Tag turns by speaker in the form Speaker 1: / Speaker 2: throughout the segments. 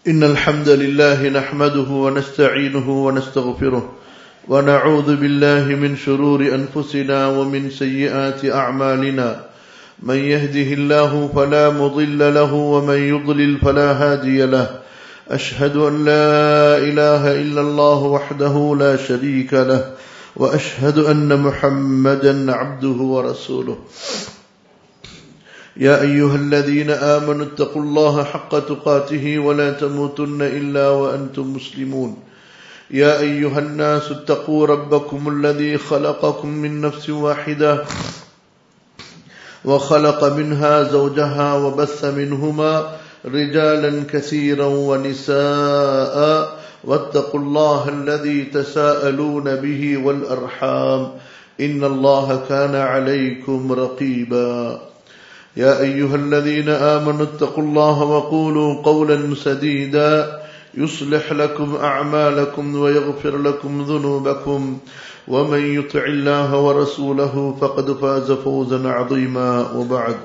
Speaker 1: إن الحمد لله نحمده ونستعينه ونستغفره ونعوذ بالله من شرور أنفسنا ومن سيئات أعمالنا من يهده الله فلا مضل له ومن يضلل فلا هادي له أشهد أن لا إله إلا الله وحده لا شريك له وأشهد أن محمدا عبده ورسوله يا أيها الذين آمنوا اتقوا الله حق تقاته ولا تموتن إلا وأنتم مسلمون يا أيها الناس اتقوا ربكم الذي خلقكم من نفس واحدة وخلق منها زوجها وبث منهما رجالا كثيرا ونساء واتقوا الله الذي تساءلون به والأرحام إن الله كان عليكم رقيبا يا أيها الذين آمنوا اتقوا الله وقولوا قولا سديدا يصلح لكم أعمالكم ويغفر لكم ذنوبكم ومن يطع الله ورسوله فقد فاز فوزا عظيما وبعد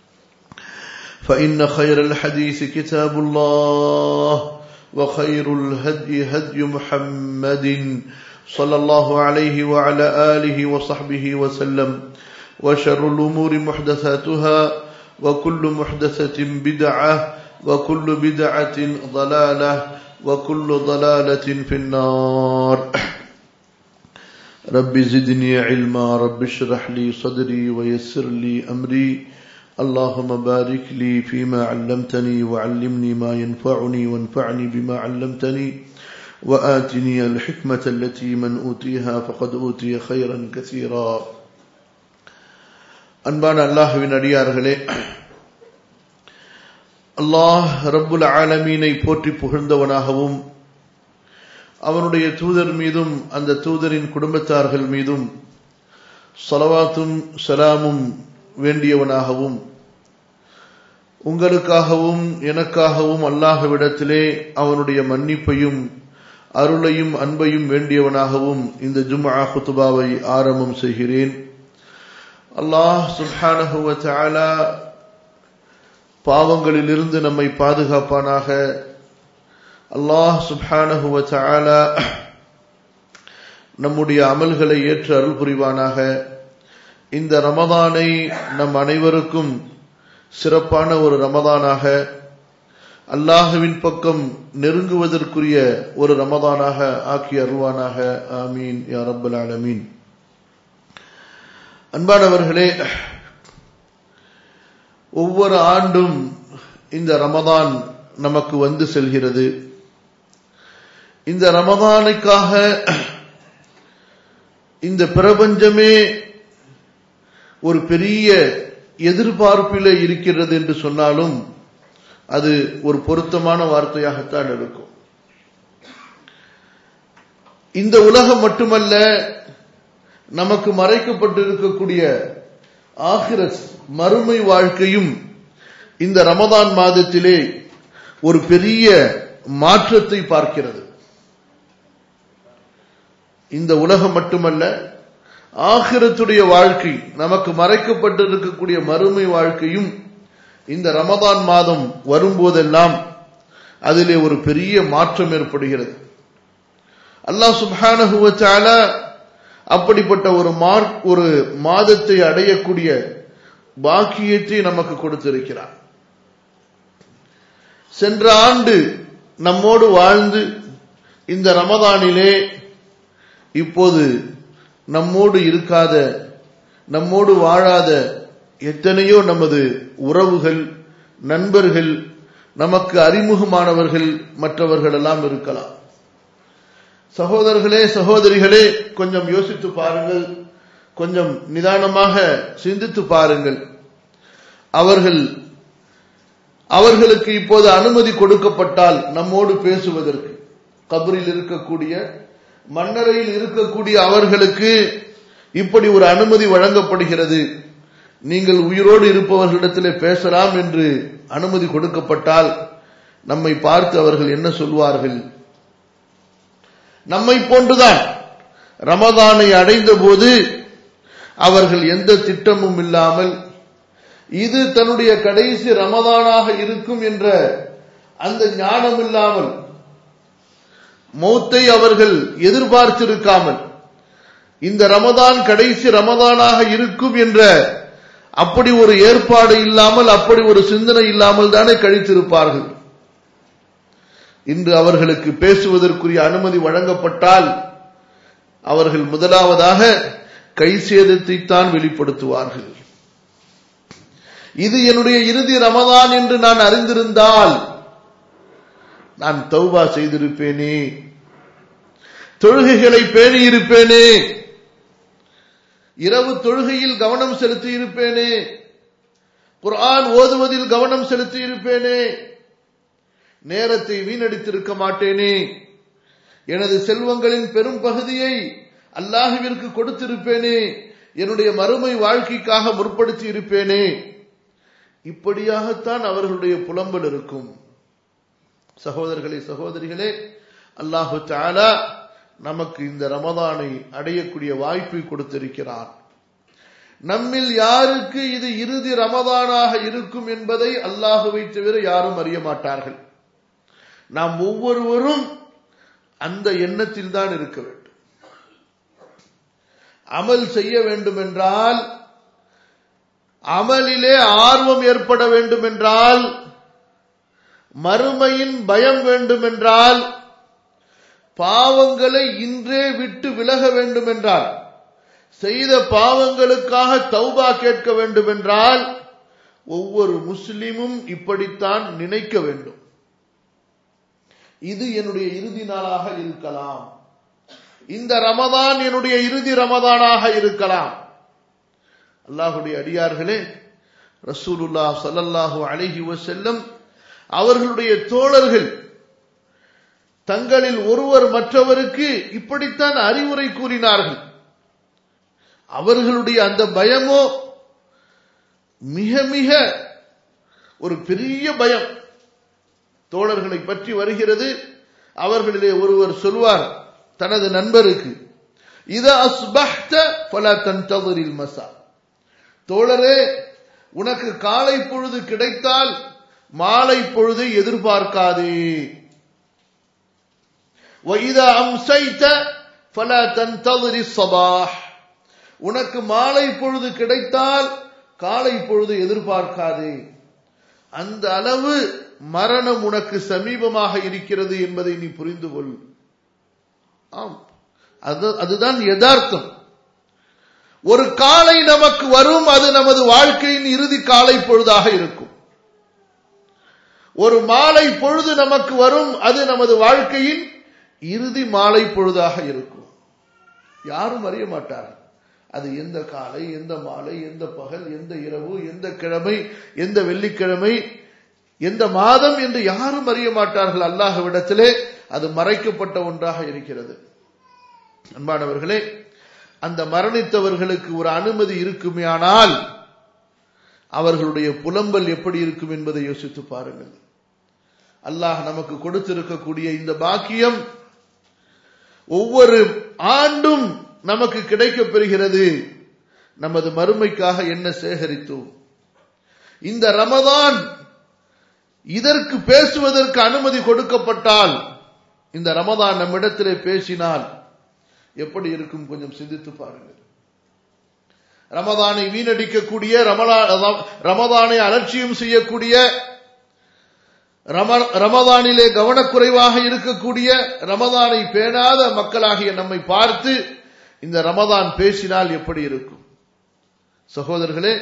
Speaker 1: فإن خير الحديث كتاب الله وخير الهدي هدي محمد صلى الله عليه وعلى آله وصحبه وسلم وشر الأمور محدثاتها وكل محدثة بدعة وكل بدعة ضلالة وكل ضلالة في النار رب زدني علما رب اشرح لي صدري ويسر لي أمري اللهم بارك لي فيما علمتني وعلمني ما ينفعني وانفعني بما علمتني وآتني الحكمة التي من أوتيها فقد أوتي خيرا كثيرا அன்பான அல்லாஹுவின் அடியார்களே அல்லாஹ் ரப்புல் ஆலமீனை போற்றி புகழ்ந்தவனாகவும் அவனுடைய தூதர் மீதும் அந்த தூதரின் குடும்பத்தார்கள் மீதும் சலவாத்தும் சலாமும் வேண்டியவனாகவும் உங்களுக்காகவும் எனக்காகவும் அல்லாஹ்விடத்திலே அவனுடைய மன்னிப்பையும் அருளையும் அன்பையும் வேண்டியவனாகவும் இந்த ஜும்ஆ குத்துபாவை ஆரம்பம் செய்கிறேன் அல்லாஹ் சுப்ஹானஹுவ தஆலா பாவங்களிலிருந்து நம்மை பாதுகாப்பானாக அல்லாஹ் சுப்ஹானஹுவ தஆலா நம்முடைய அமல்களை ஏற்று அருள் புரிவானாக இந்த ரமதானை நம் அனைவருக்கும் சிறப்பான ஒரு ரமதானாக அல்லாஹுவின் பக்கம் நெருங்குவதற்குரிய ஒரு ரமதானாக ஆக்கி அருள்வானாக ஆமீன் யா ரப்பல் ஆலமீன் அன்பானவர்களே ஒவ்வொரு ஆண்டும் இந்த ரமதான் நமக்கு வந்து செல்கிறது இந்த ரமதானுக்காக இந்த பிரபஞ்சமே ஒரு பெரிய எதிர்பார்ப்பில் இருக்கிறது என்று சொன்னாலும் அது ஒரு பொருத்தமான வார்த்தையாகத்தான் இருக்கும் இந்த உலகம் மட்டுமல்ல நமக்கு மறைக்கப்பட்டிருக்கக்கூடிய ஆகிரஸ் மறுமை வாழ்க்கையும் இந்த ரமதான் மாதத்திலே ஒரு பெரிய மாற்றத்தை பார்க்கிறது இந்த உலகம் மட்டுமல்ல ஆகிரத்துடைய வாழ்க்கை நமக்கு மறைக்கப்பட்டிருக்கக்கூடிய மறுமை வாழ்க்கையும் இந்த ரமதான் மாதம் வரும்போதெல்லாம் அதிலே ஒரு பெரிய மாற்றம் ஏற்படுகிறது அல்லாஹ் சுபானகுவச்சால அப்படிப்பட்ட ஒரு மார்க் ஒரு மாதத்தை அடையக்கூடிய பாக்கியத்தை நமக்கு கொடுத்திருக்கிறார் சென்ற ஆண்டு நம்மோடு வாழ்ந்து இந்த ரமதானிலே இப்போது நம்மோடு இருக்காத நம்மோடு வாழாத எத்தனையோ நமது உறவுகள் நண்பர்கள் நமக்கு அறிமுகமானவர்கள் மற்றவர்கள் எல்லாம் இருக்கலாம் சகோதரர்களே சகோதரிகளே கொஞ்சம் யோசித்து பாருங்கள் கொஞ்சம் நிதானமாக சிந்தித்து பாருங்கள் அவர்கள் அவர்களுக்கு இப்போது அனுமதி கொடுக்கப்பட்டால் நம்மோடு பேசுவதற்கு கபரில் இருக்கக்கூடிய மன்னரையில் இருக்கக்கூடிய அவர்களுக்கு இப்படி ஒரு அனுமதி வழங்கப்படுகிறது நீங்கள் உயிரோடு இருப்பவர்களிடத்திலே பேசலாம் என்று அனுமதி கொடுக்கப்பட்டால் நம்மை பார்த்து அவர்கள் என்ன சொல்வார்கள் நம்மை போன்றுதான் ரமதானை அடைந்த போது அவர்கள் எந்த திட்டமும் இல்லாமல் இது தன்னுடைய கடைசி ரமதானாக இருக்கும் என்ற அந்த ஞானம் இல்லாமல் மௌத்தை அவர்கள் எதிர்பார்த்திருக்காமல் இந்த ரமதான் கடைசி ரமதானாக இருக்கும் என்ற அப்படி ஒரு ஏற்பாடு இல்லாமல் அப்படி ஒரு சிந்தனை இல்லாமல் தானே கழித்திருப்பார்கள் இன்று அவர்களுக்கு பேசுவதற்குரிய அனுமதி வழங்கப்பட்டால் அவர்கள் முதலாவதாக கை சேதத்தை தான் வெளிப்படுத்துவார்கள் இது என்னுடைய இறுதி ரமதான் என்று நான் அறிந்திருந்தால் நான் தௌபா செய்திருப்பேனே தொழுகைகளை பேணியிருப்பேனே இரவு தொழுகையில் கவனம் செலுத்தி இருப்பேனே குர்ஆன் ஓதுவதில் கவனம் செலுத்தி இருப்பேனே நேரத்தை வீணடித்திருக்க மாட்டேனே எனது செல்வங்களின் பெரும் பகுதியை அல்லாஹுவிற்கு கொடுத்திருப்பேனே என்னுடைய மறுமை வாழ்க்கைக்காக முற்படுத்தி இருப்பேனே இப்படியாகத்தான் அவர்களுடைய புலம்பல் இருக்கும் சகோதரர்களே சகோதரிகளே அல்லாஹு தாலா நமக்கு இந்த ரமதானை அடையக்கூடிய வாய்ப்பை கொடுத்திருக்கிறார் நம்மில் யாருக்கு இது இறுதி ரமதானாக இருக்கும் என்பதை அல்லாஹுவை தவிர யாரும் அறிய மாட்டார்கள் நாம் ஒவ்வொருவரும் அந்த எண்ணத்தில் தான் இருக்க வேண்டும் அமல் செய்ய வேண்டும் என்றால் அமலிலே ஆர்வம் ஏற்பட வேண்டும் என்றால் மறுமையின் பயம் வேண்டும் என்றால் பாவங்களை இன்றே விட்டு விலக வேண்டும் என்றால் செய்த பாவங்களுக்காக தௌபா கேட்க வேண்டும் என்றால் ஒவ்வொரு முஸ்லிமும் இப்படித்தான் நினைக்க வேண்டும் இது என்னுடைய இறுதி நாளாக இருக்கலாம் இந்த ரமதான் என்னுடைய இறுதி ரமதானாக இருக்கலாம் அல்லாஹுடைய அடியார்களே ரசூலுல்லா சல்லல்லாஹு அலைஹி வசல்லம் அவர்களுடைய தோழர்கள் தங்களில் ஒருவர் மற்றவருக்கு இப்படித்தான் அறிவுரை கூறினார்கள் அவர்களுடைய அந்த பயமோ மிக மிக ஒரு பெரிய பயம் தோழர்களை பற்றி வருகிறது அவர்களிலே ஒருவர் சொல்வார் தனது நண்பருக்கு இத அஸ்பஹ்த பல தந்தவரில் மசா தோழரே உனக்கு காலை பொழுது கிடைத்தால் மாலை பொழுதை எதிர்பார்க்காதே وَإِذَا أَمْسَيْتَ فَلَا تَنْتَظِرِ الصَّبَاحِ உனக்கு மாலை பொழுது கிடைத்தால் காலை பொழுது எதிர்பார்க்காதே அந்த அளவு மரணம் உனக்கு சமீபமாக இருக்கிறது என்பதை நீ புரிந்து கொள் ஆம் அது அதுதான் யதார்த்தம் ஒரு காலை நமக்கு வரும் அது நமது வாழ்க்கையின் இறுதி காலை பொழுதாக இருக்கும் ஒரு மாலை பொழுது நமக்கு வரும் அது நமது வாழ்க்கையின் இறுதி மாலை பொழுதாக இருக்கும் யாரும் அறிய மாட்டார்கள் அது எந்த காலை எந்த மாலை எந்த பகல் எந்த இரவு எந்த கிழமை எந்த வெள்ளிக்கிழமை எந்த மாதம் என்று யாரும் அறிய மாட்டார்கள் அல்லாஹ்விடத்திலே அது மறைக்கப்பட்ட ஒன்றாக இருக்கிறது அன்பானவர்களே அந்த மரணித்தவர்களுக்கு ஒரு அனுமதி இருக்குமே ஆனால் அவர்களுடைய புலம்பல் எப்படி இருக்கும் என்பதை யோசித்து பாருங்கள் அல்லாஹ் நமக்கு கொடுத்திருக்கக்கூடிய இந்த பாக்கியம் ஒவ்வொரு ஆண்டும் நமக்கு கிடைக்கப் பெறுகிறது நமது மறுமைக்காக என்ன சேகரித்தோம் இந்த ரமதான் இதற்கு பேசுவதற்கு அனுமதி கொடுக்கப்பட்டால் இந்த ரமதான் நம்மிடத்திலே பேசினால் எப்படி இருக்கும் கொஞ்சம் சிந்தித்து பாருங்கள் ரமதானை வீணடிக்கக்கூடிய ரமதானை அலட்சியம் செய்யக்கூடிய ரமதானிலே கவனக்குறைவாக இருக்கக்கூடிய ரமதானை பேணாத மக்களாகிய நம்மை பார்த்து இந்த ரமதான் பேசினால் எப்படி இருக்கும் சகோதரர்களே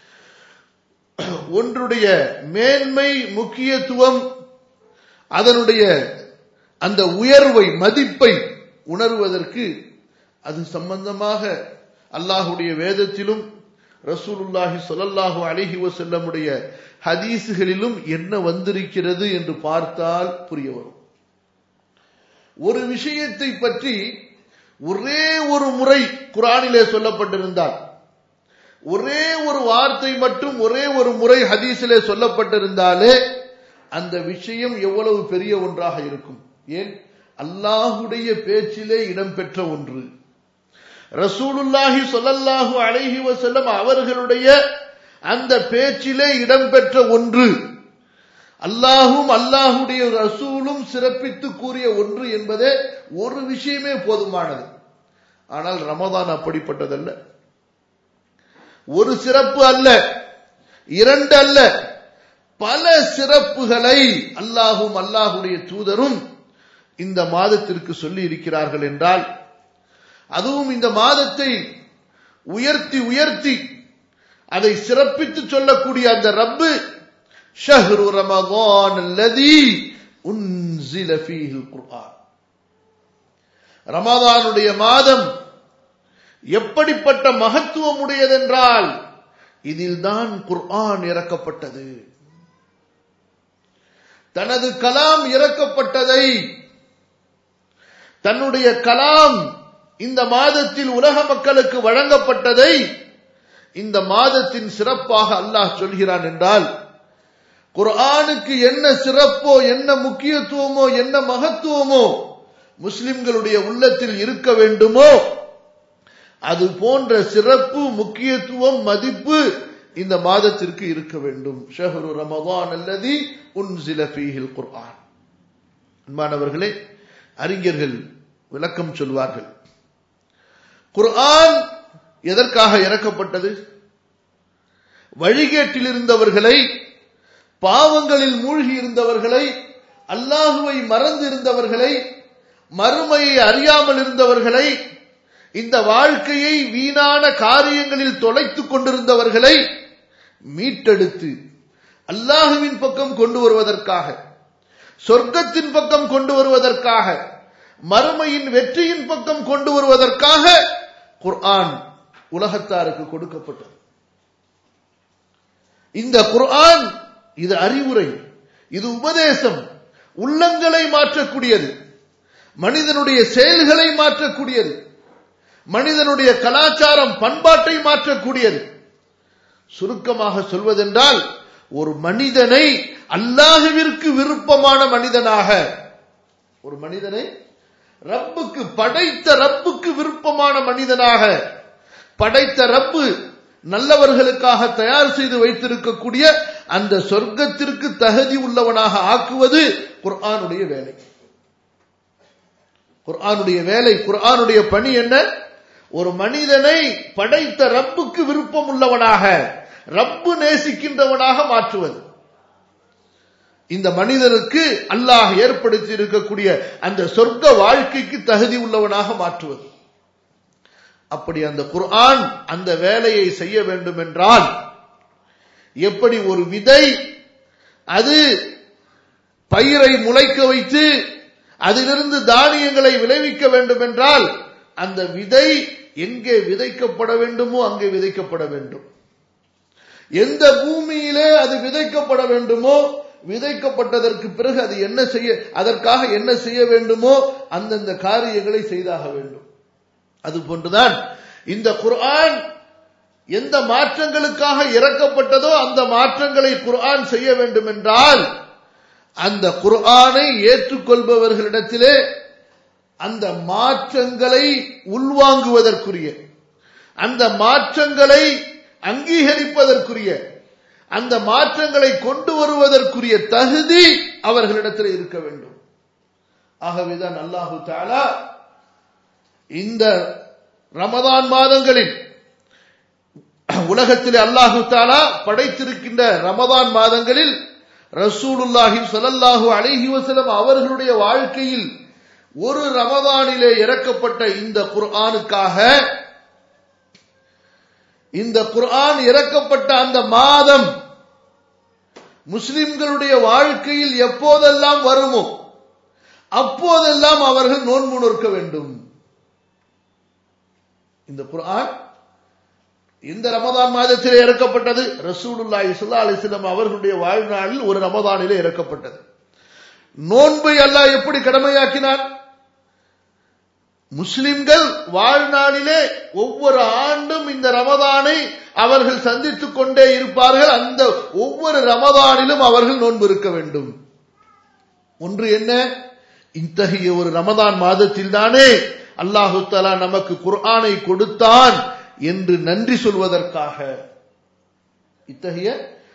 Speaker 1: ஒன்றுடைய மேன்மை முக்கியத்துவம் அதனுடைய அந்த உயர்வை மதிப்பை உணர்வதற்கு அது சம்பந்தமாக அல்லாஹுடைய வேதத்திலும் ரசூலுல்லாஹி சொல்லல்லாஹு அலிஹி வசல்லமுடைய ஹதீசுகளிலும் என்ன வந்திருக்கிறது என்று பார்த்தால் புரிய வரும் ஒரு விஷயத்தை பற்றி ஒரே ஒரு முறை குரானிலே சொல்லப்பட்டிருந்தால் ஒரே ஒரு வார்த்தை மட்டும் ஒரே ஒரு முறை ஹதீஸிலே சொல்லப்பட்டிருந்தாலே அந்த விஷயம் எவ்வளவு பெரிய ஒன்றாக இருக்கும் ஏன் அல்லாஹுடைய பேச்சிலே இடம்பெற்ற ஒன்று ரசூலுல்லாஹி சொல்லல்லாஹு அலைஹி வசல்லம் அவர்களுடைய அந்த பேச்சிலே இடம்பெற்ற ஒன்று அல்லாஹும் அல்லாஹுடைய ரசூலும் சிறப்பித்து கூறிய ஒன்று என்பதே ஒரு விஷயமே போதுமானது ஆனால் ரமதான் அப்படிப்பட்டதல்ல ஒரு சிறப்பு அல்ல இரண்டு அல்ல பல சிறப்புகளை அல்லாஹும் அல்லாஹுடைய தூதரும் இந்த மாதத்திற்கு சொல்லி இருக்கிறார்கள் என்றால் அதுவும் இந்த மாதத்தை உயர்த்தி உயர்த்தி அதை சிறப்பித்து சொல்லக்கூடிய அந்த ரப்பு ஷஹ்ரு ரமதான் அல்லதி உன்சில ஃபீஹில் குர்ஆன் ரமதானுடைய மாதம் எப்படிப்பட்ட மகத்துவம் உடையதென்றால் இதில்தான் குர்ஆன் இறக்கப்பட்டது தனது கலாம் இறக்கப்பட்டதை தன்னுடைய கலாம் இந்த மாதத்தில் உலக மக்களுக்கு வழங்கப்பட்டதை இந்த மாதத்தின் சிறப்பாக அல்லாஹ் சொல்கிறான் என்றால் குர்ஆனுக்கு என்ன சிறப்போ என்ன முக்கியத்துவமோ என்ன மகத்துவமோ முஸ்லிம்களுடைய உள்ளத்தில் இருக்க வேண்டுமோ அது போன்ற சிறப்பு முக்கியத்துவம் மதிப்பு இந்த மாதத்திற்கு இருக்க வேண்டும் ஷஹரு ரமதான் அல்லதி உன்சில ஃபீஹில் குர்ஆன் அன்பானவர்களே அறிஞர்கள் விளக்கம் சொல்வார்கள் குர்ஆன் எதற்காக இறக்கப்பட்டது வழிகேட்டில் இருந்தவர்களை பாவங்களில் மூழ்கி இருந்தவர்களை அல்லாஹுவை மறந்து இருந்தவர்களை மறுமையை அறியாமல் இருந்தவர்களை இந்த வாழ்க்கையை வீணான காரியங்களில் தொலைத்துக் கொண்டிருந்தவர்களை மீட்டெடுத்து அல்லாஹுவின் பக்கம் கொண்டு வருவதற்காக சொர்க்கத்தின் பக்கம் கொண்டு வருவதற்காக மறுமையின் வெற்றியின் பக்கம் கொண்டு வருவதற்காக குர்ஆன் உலகத்தாருக்கு கொடுக்கப்பட்டது இந்த குர்ஆன் இது அறிவுரை இது உபதேசம் உள்ளங்களை மாற்றக்கூடியது மனிதனுடைய செயல்களை மாற்றக்கூடியது மனிதனுடைய கலாச்சாரம் பண்பாட்டை மாற்றக்கூடியது சுருக்கமாக சொல்வதென்றால் ஒரு மனிதனை அல்லாஹுவிற்கு விருப்பமான மனிதனாக ஒரு மனிதனை ரப்புக்கு படைத்த ரப்புக்கு விருப்பமான மனிதனாக படைத்த ரப்பு நல்லவர்களுக்காக தயார் செய்து வைத்திருக்கக்கூடிய அந்த சொர்க்கத்திற்கு தகுதி உள்ளவனாக ஆக்குவது குர்ஆனுடைய வேலை குர்ஆனுடைய வேலை குர்ஆனுடைய பணி என்ன ஒரு மனிதனை படைத்த ரப்புக்கு விருப்பம் உள்ளவனாக ரப்பு நேசிக்கின்றவனாக மாற்றுவது இந்த மனிதனுக்கு அல்லாஹ் ஏற்படுத்தி இருக்கக்கூடிய அந்த சொர்க்க வாழ்க்கைக்கு தகுதி உள்ளவனாக மாற்றுவது அப்படி அந்த குர்ஆன் அந்த வேலையை செய்ய வேண்டும் என்றால் எப்படி ஒரு விதை அது பயிரை முளைக்க வைத்து அதிலிருந்து தானியங்களை விளைவிக்க வேண்டும் என்றால் அந்த விதை எங்கே விதைக்கப்பட வேண்டுமோ அங்கே விதைக்கப்பட வேண்டும் எந்த பூமியிலே அது விதைக்கப்பட வேண்டுமோ விதைக்கப்பட்டதற்கு பிறகு அது என்ன செய்ய அதற்காக என்ன செய்ய வேண்டுமோ அந்தந்த காரியங்களை செய்தாக வேண்டும் அது போன்றுதான் இந்த குர்ஆன் எந்த மாற்றங்களுக்காக இறக்கப்பட்டதோ அந்த மாற்றங்களை குர்ஆன் செய்ய வேண்டும் என்றால் அந்த குர்ஆனை ஏற்றுக்கொள்பவர்களிடத்திலே அந்த மாற்றங்களை உள்வாங்குவதற்குரிய அந்த மாற்றங்களை அங்கீகரிப்பதற்குரிய அந்த மாற்றங்களை கொண்டு வருவதற்குரிய தகுதி அவர்களிடத்தில் இருக்க வேண்டும் ஆகவேதான் அல்லாஹு தாலா இந்த ரமதான் மாதங்களில் உலகத்தில் அல்லாஹு தாலா படைத்திருக்கின்ற ரமதான் மாதங்களில் ரசூலுல்லாஹி ஸல்லல்லாஹு அலைஹி வஸல்லம் அவர்களுடைய வாழ்க்கையில் ஒரு ரமதானிலே இறக்கப்பட்ட இந்த குர்ஆனுக்காக இந்த குர்ஆன் இறக்கப்பட்ட அந்த மாதம் முஸ்லிம்களுடைய வாழ்க்கையில் எப்போதெல்லாம் வருமோ அப்போதெல்லாம் அவர்கள் நோன்பு நோக்க வேண்டும் இந்த குர்ஆன் இந்த ரமதான் மாதத்திலே இறக்கப்பட்டது ரசூலுல்லாஹி ஸல்லல்லாஹு அலைஹி வஸல்லம் அவர்களுடைய வாழ்நாளில் ஒரு ரமதானிலே இறக்கப்பட்டது நோன்பை அல்லாஹ் எப்படி கடமையாக்கினான் முஸ்லிம்கள் வாழ்நாளிலே ஒவ்வொரு ஆண்டும் இந்த ரமதானை அவர்கள் சந்தித்துக் கொண்டே இருப்பார்கள் அந்த ஒவ்வொரு ரமதானிலும் அவர்கள் நோன்பு இருக்க வேண்டும் ஒன்று என்ன இத்தகைய ஒரு ரமதான் மாதத்தில் தானே அல்லாஹு தலா நமக்கு குர்ஆனை கொடுத்தான் என்று நன்றி சொல்வதற்காக இத்தகைய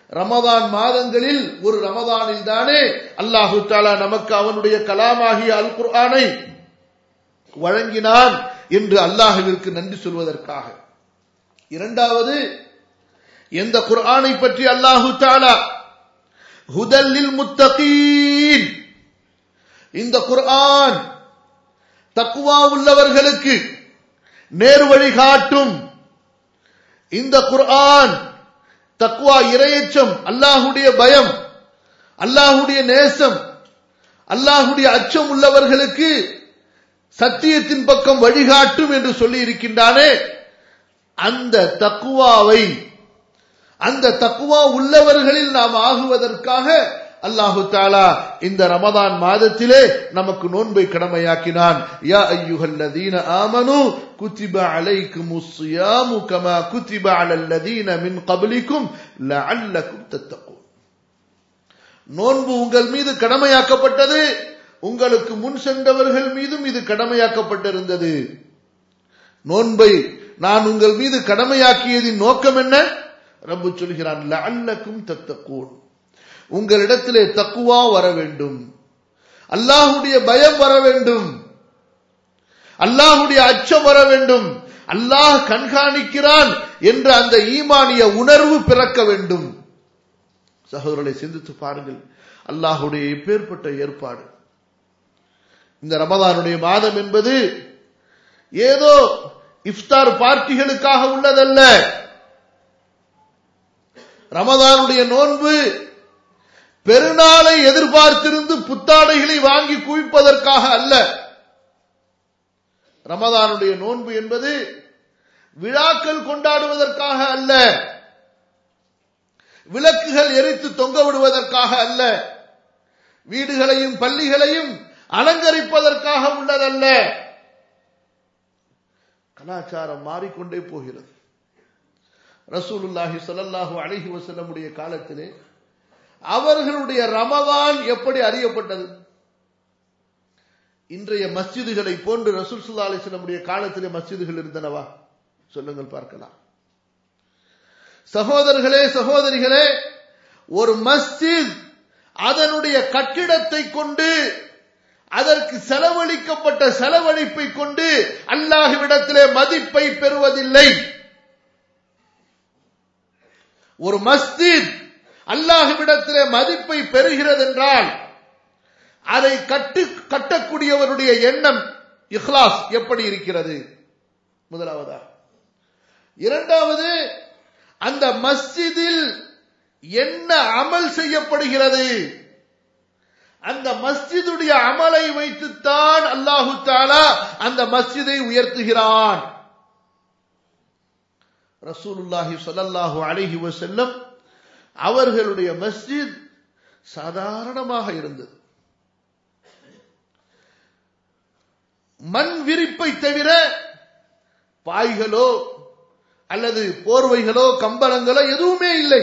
Speaker 1: ரமதான் மாதங்களில் ஒரு ரமதானில் தானே அல்லாஹு தாலா நமக்கு அவனுடைய கலாமாகிய அல் குர்ஆனை வழங்கினான் என்று அல்லாஹுவிற்கு நன்றி சொல்வதற்காக இரண்டாவது எந்த குர்ஆனை பற்றி அல்லாஹு தாலா ஹுதல்லில் முத்தகீன் இந்த குர்ஆன் தக்குவா உள்ளவர்களுக்கு நேர்வழி காட்டும் இந்த குர்ஆன் தக்குவா இரையச்சம் அல்லாஹுடைய பயம் அல்லாஹுடைய நேசம் அல்லாஹுடைய அச்சம் உள்ளவர்களுக்கு சத்தியத்தின் பக்கம் வழிகாட்டும் என்று சொல்லி இருக்கின்றானே அந்த தக்குவாவை அந்த தக்குவா உள்ளவர்களில் நாம் ஆகுவதற்காக அல்லாஹு தாலா இந்த ரமதான் மாதத்திலே நமக்கு நோன்பை கடமையாக்கினான் யா ஐயுஹல்லதீன ஆமனு குத்திப அலைக்குமுஸ் ஸியாமு கமா குத்திப அலல்லதீன மின் கப்லிக்கும் லஅல்லக்கும் தத்தகூன் நோன்பு உங்கள் மீது கடமையாக்கப்பட்டது உங்களுக்கு முன் சென்றவர்கள் மீதும் இது கடமையாக்கப்பட்டிருந்தது நோன்பை நான் உங்கள் மீது கடமையாக்கியதின் நோக்கம் என்ன ரப்பு சொல்கிறான் லஅல்லக்கும் தத்தகூன் உங்களிடத்திலே தக்குவா வர வேண்டும் அல்லாஹுடைய பயம் வர வேண்டும் அல்லாஹுடைய அச்சம் வர வேண்டும் அல்லாஹ் கண்காணிக்கிறான் என்ற அந்த ஈமானிய உணர்வு பிறக்க வேண்டும் சகோதரர்களை சிந்தித்து பாருங்கள் அல்லாஹுடைய இப்பேற்பட்ட ஏற்பாடு இந்த ரமதானுடைய மாதம் என்பது ஏதோ இஃப்தார் பார்ட்டிகளுக்காக உள்ளதல்ல ரமதானுடைய நோன்பு பெருநாளை எதிர்பார்த்திருந்து புத்தாடைகளை வாங்கி குவிப்பதற்காக அல்ல ரமதானுடைய நோன்பு என்பது விழாக்கள் கொண்டாடுவதற்காக அல்ல விளக்குகள் எரித்து தொங்க விடுவதற்காக அல்ல வீடுகளையும் பள்ளிகளையும் அலங்கரிப்பதற்காக உள்ளதல்ல கலாச்சாரம் மாறிக்கொண்டே போகிறது ரசூலுல்லாஹி ஸல்லல்லாஹு அலைஹி வஸல்லமுடைய காலத்திலே அவர்களுடைய ரமதான் எப்படி அறியப்பட்டது இன்றைய மஸ்ஜிதுகளை போன்று ரசூல் சுல்லா அலிஸ்லமுடைய காலத்திலே மஸ்ஜிதுகள் இருந்தனவா சொல்லுங்கள் பார்க்கலாம் சகோதரர்களே சகோதரிகளே ஒரு மஸ்ஜித் அதனுடைய கட்டிடத்தை கொண்டு அதற்கு செலவழிக்கப்பட்ட செலவழிப்பை கொண்டு அல்லாஹுவிடத்திலே மதிப்பை பெறுவதில்லை ஒரு மஸ்ஜித் அல்லாஹுவிடத்திலே மதிப்பை பெறுகிறது என்றால் அதை கட்டு கட்டக்கூடியவருடைய எண்ணம் இஹ்லாஸ் எப்படி இருக்கிறது முதலாவதா இரண்டாவது அந்த மஸ்ஜிதில் என்ன அமல் செய்யப்படுகிறது அந்த மஸ்ஜிதுடைய அமலை வைத்துத்தான் அல்லாஹு தாலா அந்த மஸ்ஜிதை உயர்த்துகிறான் ரசூலுல்லாஹி சொல்லல்லாஹு அலைஹி வசல்லம் அவர்களுடைய மஸ்ஜித் சாதாரணமாக இருந்தது மண் விரிப்பை தவிர பாய்களோ அல்லது போர்வைகளோ கம்பளங்களோ எதுவுமே இல்லை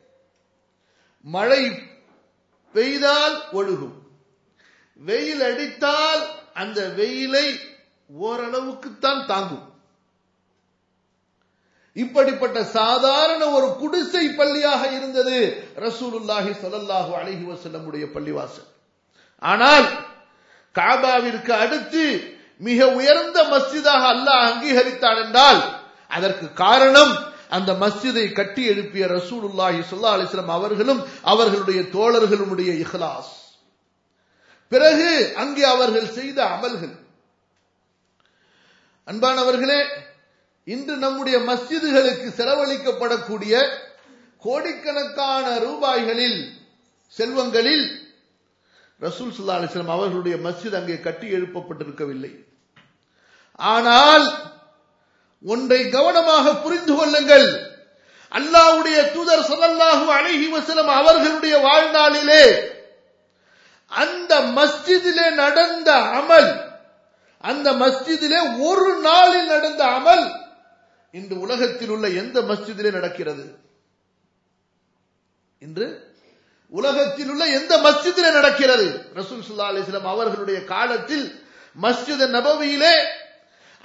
Speaker 1: மழை பெய்தால் ஒழுகும் வெயில் அடித்தால் அந்த வெயிலை ஓரளவுக்குத்தான் தாங்கும் இப்படிப்பட்ட சாதாரண ஒரு குடிசை பள்ளியாக இருந்தது ரசூலுல்லாஹி ஸல்லல்லாஹு அலைஹி வஸல்லமுடைய பள்ளிவாசல் ஆனால் காபாவிற்கு அடுத்து மிக உயர்ந்த மஸ்ஜிதாக அல்லாஹ் அங்கீகரித்தான் என்றால் அதற்கு காரணம் அந்த மஸ்ஜிதை கட்டி எழுப்பிய ரசூலுல்லாஹி ஸல்லல்லாஹு அலைஹி வஸல்லம் அவர்களும் அவர்களுடைய தோழர்களுடைய இஹ்லாஸ் பிறகு அங்கே அவர்கள் செய்த அமல்கள் அன்பானவர்களே இன்று நம்முடைய மஸ்ஜிதுகளுக்கு செலவழிக்கப்படக்கூடிய கோடிக்கணக்கான ரூபாய்களில் செல்வங்களில் ரசூல் சுல்லா அலிஸ்லாம் அவர்களுடைய மஸ்ஜித் அங்கே கட்டி எழுப்பப்பட்டிருக்கவில்லை ஆனால் ஒன்றை கவனமாக புரிந்து கொள்ளுங்கள் அல்லாவுடைய தூதர் சல்லல்லாஹு அலைஹி வஸல்லம் அவர்களுடைய வாழ்நாளிலே அந்த மஸ்ஜிதிலே நடந்த அமல் அந்த மஸ்ஜிதிலே ஒரு நாளில் நடந்த அமல் இன்று உலகத்தில் உள்ள எந்த மஸ்ஜிதிலே நடக்கிறது இன்று உலகத்தில் உள்ள எந்த மஸ்ஜிதிலே நடக்கிறது ரசூல் சுல்லா அலிஸ்லாம் அவர்களுடைய காலத்தில் மஸ்ஜித் நபவியிலே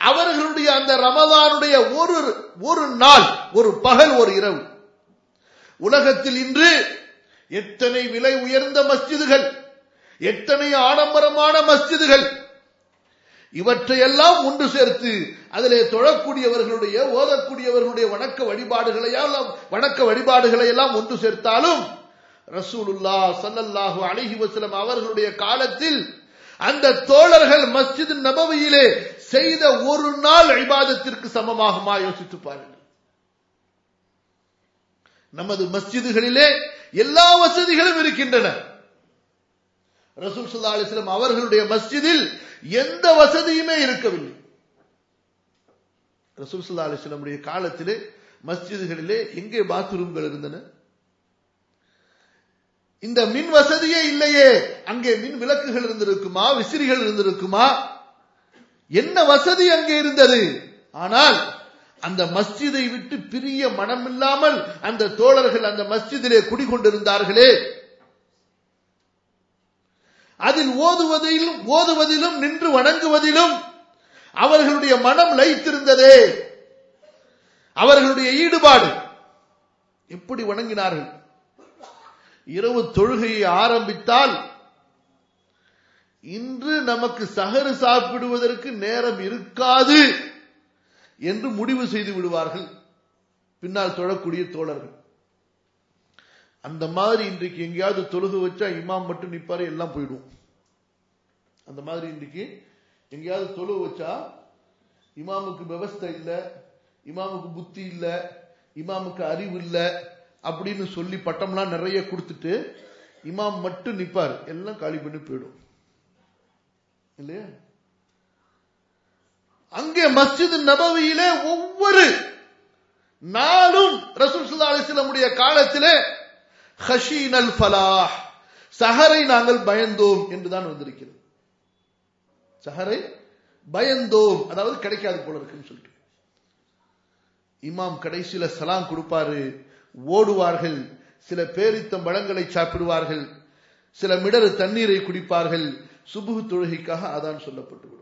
Speaker 1: அவர்களுடைய அந்த ரமதானுடைய ஒரு ஒரு நாள் ஒரு பகல் ஒரு இரவு உலகத்தில் இன்று எத்தனை விலை உயர்ந்த மஸ்ஜிதுகள் எத்தனை ஆடம்பரமான மஸ்ஜிதுகள் இவற்றையெல்லாம் ஒன்று சேர்த்து அதிலே தொழக்கூடியவர்களுடைய ஓதக்கூடியவர்களுடைய வணக்க வழிபாடுகளை எல்லாம் வணக்க வழிபாடுகளை எல்லாம் ஒன்று சேர்த்தாலும் ரசூலுல்லா சல்லல்லாஹு அலைஹி வஸல்லம் அவர்களுடைய காலத்தில் அந்த தோழர்கள் மஸ்ஜித் நபவியிலே செய்த ஒரு நாள் இபாதத்திற்கு சமமாகுமா யோசித்து பாருங்கள் நமது மஸ்ஜிதுகளிலே எல்லா வசதிகளும் இருக்கின்றன ரசூல் சல்லா அலிஸ்லாம் அவர்களுடைய மஸ்ஜிதில் எந்த வசதியுமே இருக்கவில்லை ரசூல் சல்லா அலிஸ்லமுடைய காலத்திலே மஸ்ஜிதுகளிலே எங்கே பாத்ரூம்கள் இருந்தன இந்த மின் வசதியே இல்லையே அங்கே மின் விளக்குகள் இருந்திருக்குமா விசிறிகள் இருந்திருக்குமா என்ன வசதி அங்கே இருந்தது ஆனால் அந்த மஸ்ஜிதை விட்டு பிரிய மனமில்லாமல் அந்த தோழர்கள் அந்த மஸ்ஜிதிலே குடிகொண்டிருந்தார்களே அதில் ஓதுவதிலும் ஓதுவதிலும் நின்று வணங்குவதிலும் அவர்களுடைய மனம் லைத்திருந்ததே அவர்களுடைய ஈடுபாடு எப்படி வணங்கினார்கள் இரவு தொழுகையை ஆரம்பித்தால் இன்று நமக்கு சகரு சாப்பிடுவதற்கு நேரம் இருக்காது என்று முடிவு செய்து விடுவார்கள் பின்னால் தொழக்கூடிய தோழர்கள் அந்த மாதிரி இன்றைக்கு எங்கேயாவது தொழுகு வச்சா இமாம் மட்டும் நிப்பாரு எல்லாம் போயிடும் அந்த மாதிரி இன்றைக்கு எங்கேயாவது தொழுகு வச்சா இமாமுக்கு விவஸ்தை இல்லை இமாமுக்கு புத்தி இல்லை இமாமுக்கு அறிவு இல்லை அப்படின்னு சொல்லி பட்டம்லாம் நிறைய கொடுத்துட்டு இமாம் மட்டும் நிப்பார் எல்லாம் காலி பண்ணி போயிடும் இல்லையா அங்கே மஸ்ஜித் நபவியிலே ஒவ்வொரு நாளும் ரசூல் சுல்லா அலிஸ்லமுடைய காலத்திலே ஹஷீனல் ஃபலாஹ் சஹரை நாங்கள் பயந்தோம் என்றுதான் வந்திருக்கிறது சஹரை பயந்தோம் அதாவது கிடைக்காது போல இருக்குன்னு சொல்லிட்டு இமாம் கடைசியில சலாம் கொடுப்பாரு ஓடுவார்கள் சில பேரித்தம் பழங்களை சாப்பிடுவார்கள் சில மிடரு தண்ணீரை குடிப்பார்கள் சுபுகு தொழுகைக்காக அதான் சொல்லப்பட்டுவிடும்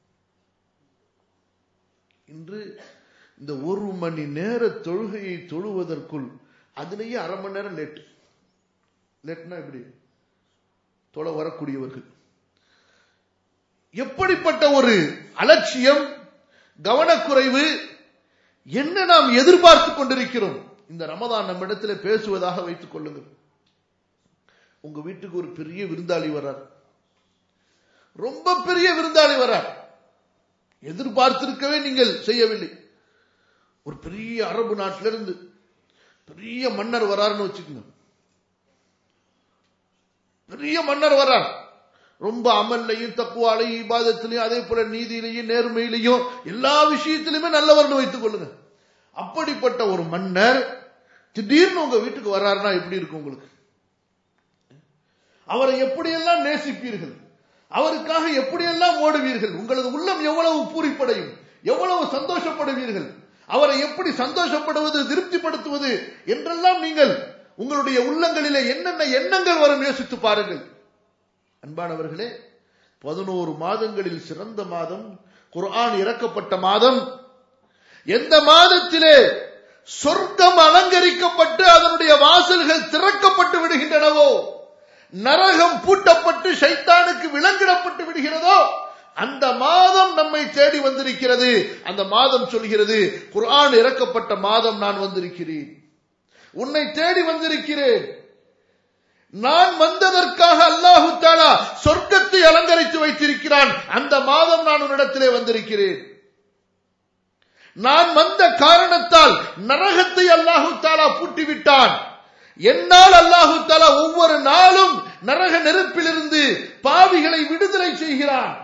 Speaker 1: இன்று இந்த ஒரு மணி நேர தொழுகையை தொழுவதற்குள் அதுலேயே அரை மணி நேரம் லேட் லேட்னா எப்படி தொலை வரக்கூடியவர்கள் எப்படிப்பட்ட ஒரு அலட்சியம் கவனக்குறைவு என்ன நாம் எதிர்பார்த்து கொண்டிருக்கிறோம் இந்த ரமதான் நம்மிடத்தில் பேசுவதாக வைத்துக் கொள்ளுங்கள் உங்க வீட்டுக்கு ஒரு பெரிய விருந்தாளி வர்றார் ரொம்ப பெரிய விருந்தாளி வர்றார் எதிர்பார்த்திருக்கவே நீங்கள் செய்யவில்லை ஒரு பெரிய அரபு நாட்டிலிருந்து பெரிய மன்னர் வராருன்னு வச்சுக்கோங்க பெரிய மன்னர் வரார் ரொம்ப அமல்லையும் தக்குவாலையும் இபாதத்திலையும் அதே போல நீதியிலையும் நேர்மையிலையும் எல்லா விஷயத்திலுமே நல்லவர்னு வைத்துக் கொள்ளுங்க அப்படிப்பட்ட ஒரு மன்னர் திடீர்னு உங்க வீட்டுக்கு வர்றாருன்னா எப்படி இருக்கும் உங்களுக்கு அவரை எப்படியெல்லாம் நேசிப்பீர்கள் அவருக்காக எப்படியெல்லாம் ஓடுவீர்கள் உங்களது உள்ளம் எவ்வளவு பூரிப்படையும் எவ்வளவு சந்தோஷப்படுவீர்கள் அவரை எப்படி சந்தோஷப்படுவது திருப்திப்படுத்துவது என்றெல்லாம் நீங்கள் உங்களுடைய உள்ளங்களிலே என்னென்ன எண்ணங்கள் வரும் யோசித்து பாருங்கள் அன்பானவர்களே பதினோரு மாதங்களில் சிறந்த மாதம் குர்ஆன் இறக்கப்பட்ட மாதம் எந்த மாதத்திலே சொர்க்கம் அலங்கரிக்கப்பட்டு அதனுடைய வாசல்கள் திறக்கப்பட்டு விடுகின்றனவோ நரகம் பூட்டப்பட்டு சைத்தானுக்கு விலங்கிடப்பட்டு விடுகிறதோ அந்த மாதம் நம்மை தேடி வந்திருக்கிறது அந்த மாதம் சொல்கிறது குர்ஆன் இறக்கப்பட்ட மாதம் நான் வந்திருக்கிறேன் உன்னை தேடி வந்திருக்கிறேன் நான் வந்ததற்காக அல்லாஹு தாலா சொர்க்கத்தை அலங்கரித்து வைத்திருக்கிறான் அந்த மாதம் நான் உன்னிடத்திலே வந்திருக்கிறேன் நான் வந்த காரணத்தால் நரகத்தை அல்லாஹு தாலா பூட்டிவிட்டான் என்னால் அல்லாஹு தாலா ஒவ்வொரு நாளும் நரக நெருப்பிலிருந்து பாவிகளை விடுதலை செய்கிறான்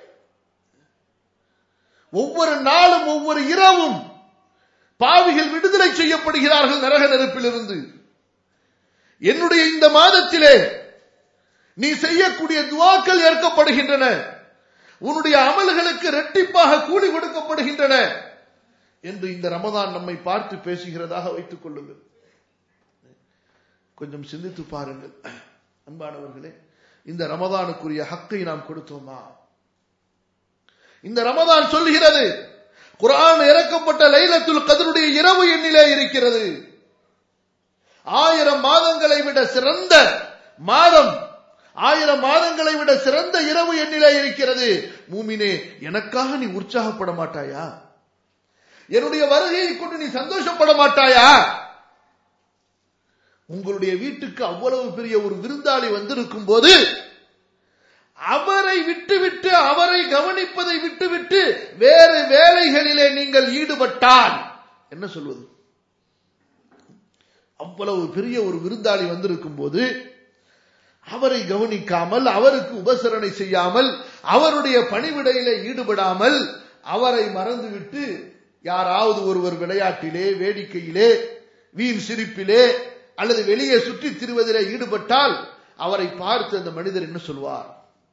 Speaker 1: ஒவ்வொரு நாளும் ஒவ்வொரு இரவும் பாவிகள் விடுதலை செய்யப்படுகிறார்கள் நரக நெருப்பிலிருந்து என்னுடைய இந்த மாதத்திலே நீ செய்யக்கூடிய துவாக்கள் ஏற்கப்படுகின்றன உன்னுடைய அமல்களுக்கு இரட்டிப்பாக கூலி கொடுக்கப்படுகின்றன என்று இந்த ரமதான் நம்மை பார்த்து பேசுகிறதாக வைத்துக் கொள்ளுங்கள் கொஞ்சம் சிந்தித்து பாருங்கள் அன்பானவர்களே இந்த ரமதானுக்குரிய ஹக்கை நாம் கொடுத்தோமா இந்த ரமதான் சொல்லுகிறது குரான் இறக்கப்பட்ட லைலத்துல் கதருடைய இரவு எண்ணிலே இருக்கிறது ஆயிரம் மாதங்களை விட சிறந்த மாதம் ஆயிரம் மாதங்களை விட சிறந்த இரவு என்னிலே இருக்கிறது மூமினே எனக்காக நீ உற்சாகப்பட மாட்டாயா என்னுடைய வருகையை கொண்டு நீ சந்தோஷப்பட மாட்டாயா உங்களுடைய வீட்டுக்கு அவ்வளவு பெரிய ஒரு விருந்தாளி வந்திருக்கும் போது அவரை விட்டுவிட்டு அவரை கவனிப்பதை விட்டுவிட்டு வேறு வேலைகளிலே நீங்கள் ஈடுபட்டால் என்ன சொல்வது அவ்வளவு பெரிய ஒரு விருந்தாளி வந்திருக்கும் போது அவரை கவனிக்காமல் அவருக்கு உபசரணை செய்யாமல் அவருடைய பணிவிடையிலே ஈடுபடாமல் அவரை மறந்துவிட்டு யாராவது ஒருவர் விளையாட்டிலே வேடிக்கையிலே வீண் சிரிப்பிலே அல்லது வெளியே சுற்றித் திரிவதிலே ஈடுபட்டால் அவரை பார்த்து அந்த மனிதர் என்ன சொல்வார்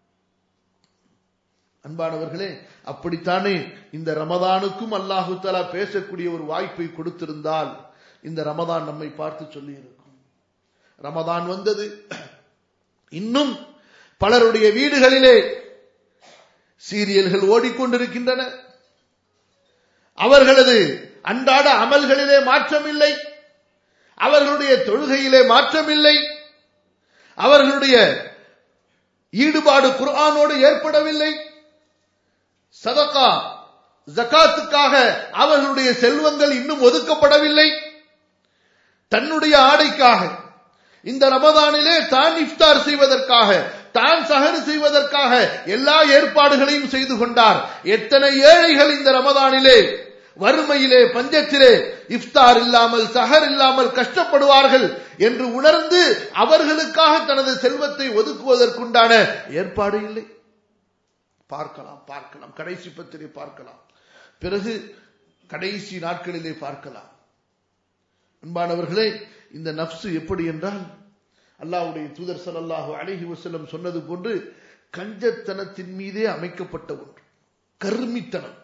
Speaker 1: அன்பானவர்களே அப்படித்தானே இந்த ரமதானுக்கும் அல்லாஹு தலா பேசக்கூடிய ஒரு வாய்ப்பை கொடுத்திருந்தால் இந்த ரமதான் நம்மை பார்த்து சொல்லி இருக்கும் ரமதான் வந்தது இன்னும் பலருடைய வீடுகளிலே சீரியல்கள் ஓடிக்கொண்டிருக்கின்றன அவர்களது அன்றாட அமல்களிலே மாற்றமில்லை அவர்களுடைய தொழுகையிலே மாற்றமில்லை அவர்களுடைய ஈடுபாடு குர்ஆனோடு ஏற்படவில்லை சதகா ஜகாத்துக்காக அவர்களுடைய செல்வங்கள் இன்னும் ஒதுக்கப்படவில்லை தன்னுடைய ஆடைக்காக இந்த ரமதானிலே தான் இஃப்தார் செய்வதற்காக தான் சஹர் செய்வதற்காக எல்லா ஏற்பாடுகளையும் செய்து கொண்டார் எத்தனை ஏழைகள் இந்த ரமதானிலே வறுமையிலே பஞ்சத்திலே இஃப்தார் இல்லாமல் சஹர் இல்லாமல் கஷ்டப்படுவார்கள் என்று உணர்ந்து அவர்களுக்காக தனது செல்வத்தை ஒதுக்குவதற்குண்டான ஏற்பாடு இல்லை பார்க்கலாம் பார்க்கலாம் கடைசி பத்திரை பார்க்கலாம் பிறகு கடைசி நாட்களிலே பார்க்கலாம் அன்பானவர்களே இந்த நப்சு எப்படி என்றால் அல்லாஹ்வுடைய தூதர் ஸல்லல்லாஹு அலைஹி வஸல்லம் சொன்னது போன்று கஞ்சத்தனத்தின் மீதே அமைக்கப்பட்ட ஒன்று கர்மித்தனம்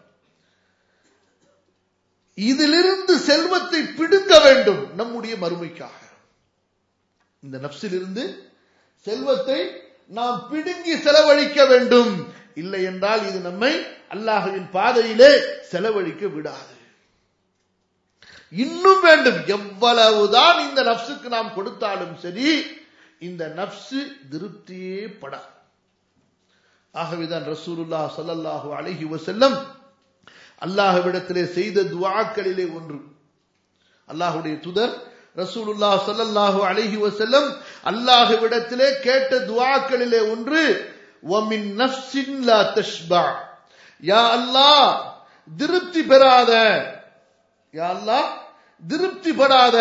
Speaker 1: இதிலிருந்து செல்வத்தை பிடுங்க வேண்டும் நம்முடைய மறுமைக்காக இந்த நப்சிலிருந்து செல்வத்தை நாம் பிடுங்கி செலவழிக்க வேண்டும் இல்லை என்றால் இது நம்மை அல்லாஹுவின் பாதையிலே செலவழிக்க விடாது இன்னும் வேண்டும் எவ்வளவுதான் இந்த நப்சுக்கு நாம் கொடுத்தாலும் சரி இந்த நப்சு திருப்தியே படா ஆகவேதான் ரசூலுல்லா ஸல்லல்லாஹு அலைஹி வஸல்லம் அல்லாஹ்விடத்திலே செய்த துஆக்களிலே ஒன்று அல்லாஹ்வுடைய தூதர் ரசூலுல்லா ஸல்லல்லாஹு அலைஹி வஸல்லம் அல்லாஹ்விடத்திலே கேட்ட துஆக்களிலே ஒன்று வமின் நஃப்ஸின் லா தஷ்பா யா அல்லாஹ் திருப்தி பெறாத யா அல்லாஹ் திருப்தி படாத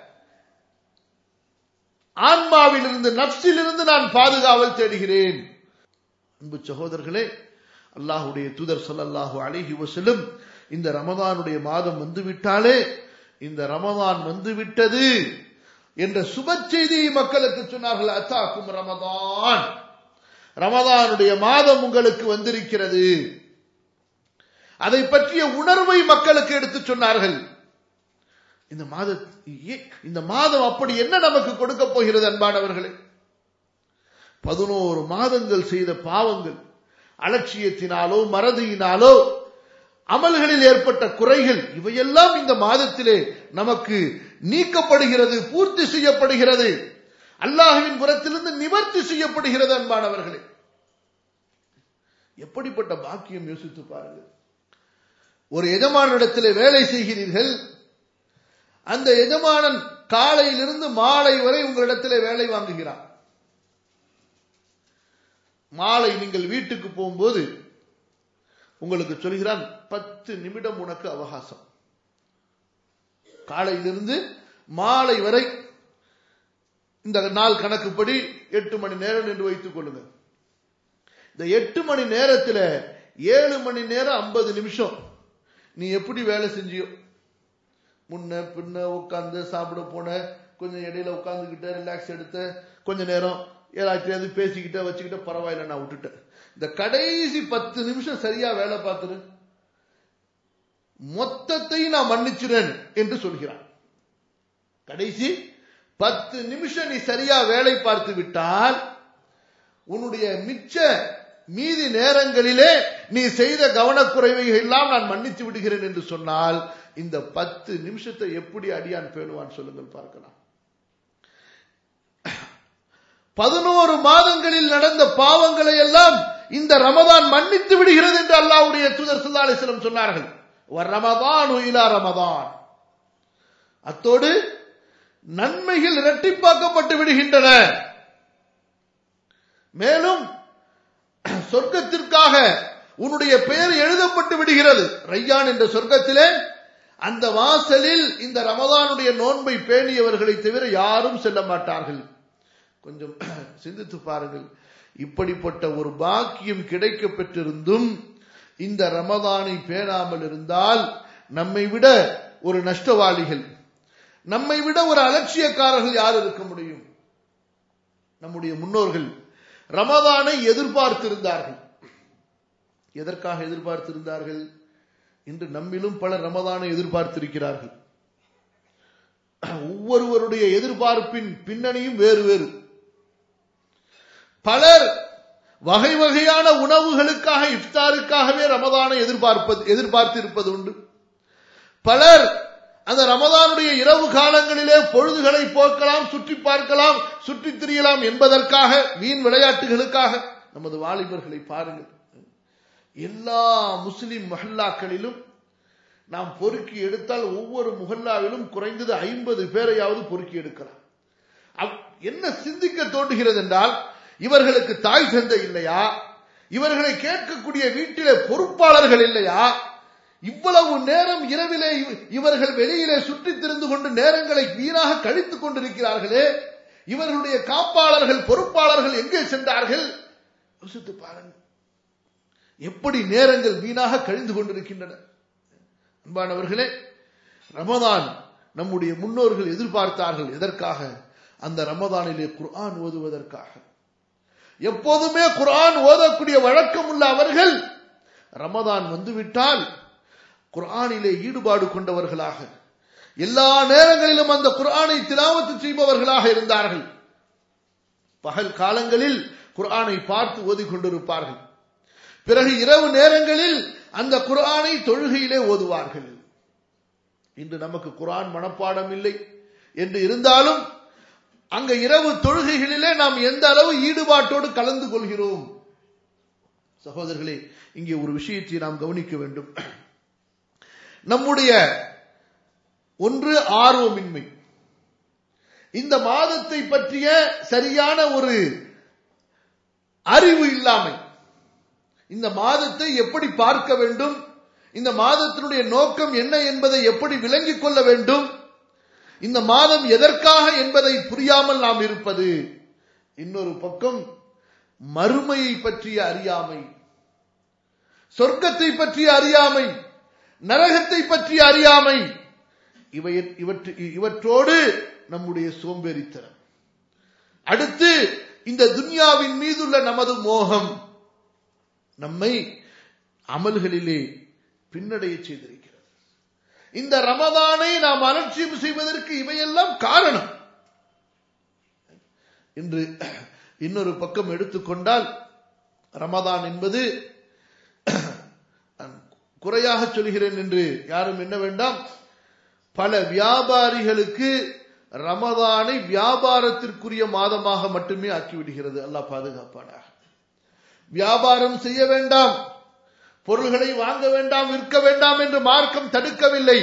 Speaker 1: ஆன்மாவிலிருந்து நப்சிலிருந்து நான் பாதுகாவல் தேடுகிறேன் அன்பு சகோதரர்களே அல்லாஹுடைய தூதர் ஸல்லல்லாஹு அலைஹி வஸல்லம் இந்த ரமதானுடைய மாதம் வந்துவிட்டாலே இந்த ரமதான் வந்துவிட்டது என்ற சுப செய்தியை மக்களுக்கு சொன்னார்கள் அத்தாக்கும் ரமதான் ரமதானுடைய மாதம் உங்களுக்கு வந்திருக்கிறது அதை பற்றிய உணர்வை மக்களுக்கு எடுத்து சொன்னார்கள் இந்த மாத இந்த மாதம் அப்படி என்ன நமக்கு கொடுக்க போகிறது அன்பானவர்களே பதினோரு மாதங்கள் செய்த பாவங்கள் அலட்சியத்தினாலோ மறதியினாலோ அமல்களில் ஏற்பட்ட குறைகள் இவையெல்லாம் இந்த மாதத்திலே நமக்கு நீக்கப்படுகிறது பூர்த்தி செய்யப்படுகிறது அல்லாஹுவின் புறத்திலிருந்து நிவர்த்தி செய்யப்படுகிறது அன்பானவர்களே எப்படிப்பட்ட பாக்கியம் யோசித்து பாருங்கள் ஒரு எஜமானிடத்திலே வேலை செய்கிறீர்கள் அந்த எஜமானன் காலையிலிருந்து மாலை வரை உங்களிடத்திலே வேலை வாங்குகிறான் மாலை நீங்கள் வீட்டுக்கு போகும்போது உங்களுக்கு சொல்கிறான் பத்து நிமிடம் உனக்கு அவகாசம் காலையிலிருந்து மாலை வரை இந்த நாள் கணக்குப்படி எட்டு மணி நேரம் என்று வைத்துக் கொள்ளுங்க இந்த எட்டு மணி நேரத்தில் ஏழு மணி நேரம் ஐம்பது நிமிஷம் நீ எப்படி வேலை செஞ்சியோ முன்ன பின்ன உட்காந்து சாப்பிட போன கொஞ்சம் இடையில உட்காந்துக்கிட்ட ரிலாக்ஸ் எடுத்த கொஞ்ச நேரம் ஏதாச்சும் பேசிக்கிட்ட வச்சுக்கிட்ட பரவாயில்ல நான் விட்டுட்டேன் இந்த கடைசி பத்து நிமிஷம் சரியா வேலை பார்த்துரு மொத்தத்தை நான் மன்னிச்சுறேன் என்று சொல்கிறான் கடைசி பத்து நிமிஷம் நீ சரியா வேலை பார்த்து விட்டால் உன்னுடைய மிச்ச மீதி நேரங்களிலே நீ செய்த கவனக்குறைவை எல்லாம் நான் மன்னித்து விடுகிறேன் என்று சொன்னால் இந்த பத்து நிமிஷத்தை எப்படி அடியான் பேணுவான் சொல்லுங்கள் பார்க்கலாம் பதினோரு மாதங்களில் நடந்த பாவங்களை எல்லாம் இந்த ரமதான் மன்னித்து விடுகிறது என்று அல்லாஹ்வுடைய தூதர் ஸல்லல்லாஹு அலைஹி வஸல்லம் சொன்னார்கள் வர் ரமதான் இலா ரமதான் அத்தோடு நன்மைகள் இரட்டிப்பாக்கப்பட்டு விடுகின்றன மேலும் சொர்க்கத்திற்காக உன்னுடைய பெயர் எழுதப்பட்டு விடுகிறது ரையான் என்ற சொர்க்கத்திலே அந்த வாசலில் இந்த ரமதானுடைய நோன்பை பேணியவர்களை தவிர யாரும் செல்ல மாட்டார்கள் கொஞ்சம் சிந்தித்து பாருங்கள் இப்படிப்பட்ட ஒரு பாக்கியம் கிடைக்க பெற்றிருந்தும் இந்த ரமதானை பேணாமல் இருந்தால் நம்மை விட ஒரு நஷ்டவாளிகள் நம்மை விட ஒரு அலட்சியக்காரர்கள் யார் இருக்க முடியும் நம்முடைய முன்னோர்கள் ரமதானை எதிர்பார்த்திருந்தார்கள் எதற்காக எதிர்பார்த்திருந்தார்கள் இன்று நம்மிலும் பலர் ரமதானை எதிர்பார்த்திருக்கிறார்கள் ஒவ்வொருவருடைய எதிர்பார்ப்பின் பின்னணியும் வேறு வேறு பலர் வகை வகையான உணவுகளுக்காக இஃப்தாருக்காகவே ரமதானை எதிர்பார்ப்பது எதிர்பார்த்திருப்பது உண்டு பலர் அந்த ரமதானுடைய இரவு காலங்களிலே பொழுதுகளை போக்கலாம் சுற்றி பார்க்கலாம் சுற்றித் திரியலாம் என்பதற்காக வீண் விளையாட்டுகளுக்காக நமது வாலிபர்களை பாருங்கள் எல்லா முஸ்லிம் மஹல்லாக்களிலும் நாம் பொறுக்கி எடுத்தால் ஒவ்வொரு முகல்லாவிலும் குறைந்தது ஐம்பது பேரையாவது பொறுக்கி எடுக்கலாம் அவ்- என்ன சிந்திக்க தோன்றுகிறது என்றால் இவர்களுக்கு தாய் தந்தை இல்லையா இவர்களை கேட்கக்கூடிய வீட்டிலே பொறுப்பாளர்கள் இல்லையா இவ்வளவு நேரம் இரவிலே இவ- இவர்கள் வெளியிலே சுற்றித் திரிந்து கொண்டு நேரங்களை வீணாக கழித்துக் கொண்டிருக்கிறார்களே இவர்களுடைய காப்பாளர்கள் பொறுப்பாளர்கள் எங்கே சென்றார்கள் யோசித்து பாருங்கள் எப்படி நேரங்கள் வீணாக கழிந்து கொண்டிருக்கின்றன அன்பானவர்களே ரமதான் நம்முடைய முன்னோர்கள் எதிர்பார்த்தார்கள் எதற்காக அந்த ரமதானிலே குர்ஆன் ஓதுவதற்காக எப்போதுமே குர்ஆன் ஓதக்கூடிய வழக்கம் உள்ள அவர்கள் ரமதான் வந்துவிட்டால் குர்ஆனிலே ஈடுபாடு கொண்டவர்களாக எல்லா நேரங்களிலும் அந்த குர்ஆனை திலாவத்து செய்பவர்களாக இருந்தார்கள் பகல் காலங்களில் குர்ஆனை பார்த்து ஓதிக் கொண்டிருப்பார்கள் பிறகு இரவு நேரங்களில் அந்த குர்ஆனை தொழுகையிலே ஓதுவார்கள் இன்று நமக்கு குர்ஆன் மனப்பாடம் இல்லை என்று இருந்தாலும் அங்க இரவு தொழுகைகளிலே நாம் எந்த அளவு ஈடுபாட்டோடு கலந்து கொள்கிறோம் சகோதரர்களே இங்கே ஒரு விஷயத்தை நாம் கவனிக்க வேண்டும் நம்முடைய ஒன்று ஆர்வமின்மை இந்த மாதத்தை பற்றிய சரியான ஒரு அறிவு இல்லாமை இந்த மாதத்தை எப்படி பார்க்க வேண்டும் இந்த மாதத்தினுடைய நோக்கம் என்ன என்பதை எப்படி விளங்கிக் கொள்ள வேண்டும் இந்த மாதம் எதற்காக என்பதை புரியாமல் நாம் இருப்பது இன்னொரு பக்கம் மறுமையை பற்றிய அறியாமை சொர்க்கத்தை பற்றிய அறியாமை நரகத்தை பற்றிய அறியாமை இவை இவற்று இவற்றோடு நம்முடைய சோம்பேறித்தனம் அடுத்து இந்த துன்யாவின் மீதுள்ள நமது மோகம் நம்மை அமல்களிலே பின்னடைய செய்திருக்கிறது இந்த ரமதானை நாம் அலட்சியம் செய்வதற்கு இவையெல்லாம் காரணம் இன்று இன்னொரு பக்கம் எடுத்துக்கொண்டால் ரமதான் என்பது நான் குறையாக சொல்கிறேன் என்று யாரும் என்ன வேண்டாம் பல வியாபாரிகளுக்கு ரமதானை வியாபாரத்திற்குரிய மாதமாக மட்டுமே ஆக்கிவிடுகிறது அல்லாஹ் பாதுகாப்பானாக வியாபாரம் செய்ய வேண்டாம் பொருள்களை வாங்க வேண்டாம் விற்க வேண்டாம் என்று மார்க்கம் தடுக்கவில்லை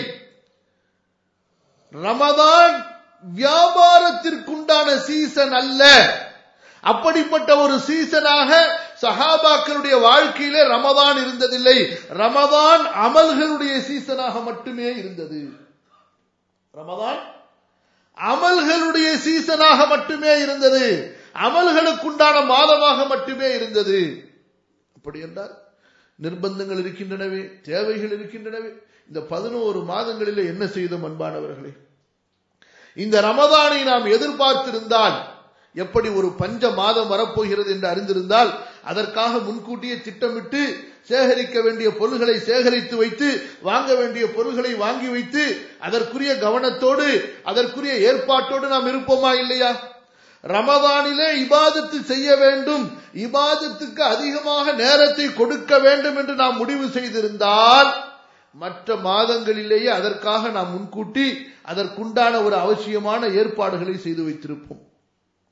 Speaker 1: ரமதான் வியாபாரத்திற்குண்டான சீசன் அல்ல அப்படிப்பட்ட ஒரு சீசனாக சஹாபாக்களுடைய வாழ்க்கையிலே ரமதான் இருந்ததில்லை ரமதான் அமல்களுடைய சீசனாக மட்டுமே இருந்தது ரமதான் அமல்களுடைய சீசனாக மட்டுமே இருந்தது அமல்களுக்குண்டான மாதமாக மட்டுமே இருந்தது அப்படி என்றால் நிர்பந்தங்கள் இருக்கின்றனவே தேவைகள் இருக்கின்றனவே இந்த பதினோரு மாதங்களில் என்ன செய்தோம் அன்பானவர்களே இந்த ரமதானை நாம் எதிர்பார்த்திருந்தால் எப்படி ஒரு பஞ்ச மாதம் வரப்போகிறது என்று அறிந்திருந்தால் அதற்காக முன்கூட்டியே திட்டமிட்டு சேகரிக்க வேண்டிய பொருள்களை சேகரித்து வைத்து வாங்க வேண்டிய பொருள்களை வாங்கி வைத்து அதற்குரிய கவனத்தோடு அதற்குரிய ஏற்பாட்டோடு நாம் இருப்போமா இல்லையா ரமதானிலே இபாதத்து செய்ய வேண்டும் இபாதத்துக்கு அதிகமாக நேரத்தை கொடுக்க வேண்டும் என்று நாம் முடிவு செய்திருந்தால் மற்ற மாதங்களிலேயே அதற்காக நாம் முன்கூட்டி அதற்குண்டான ஒரு அவசியமான ஏற்பாடுகளை செய்து வைத்திருப்போம்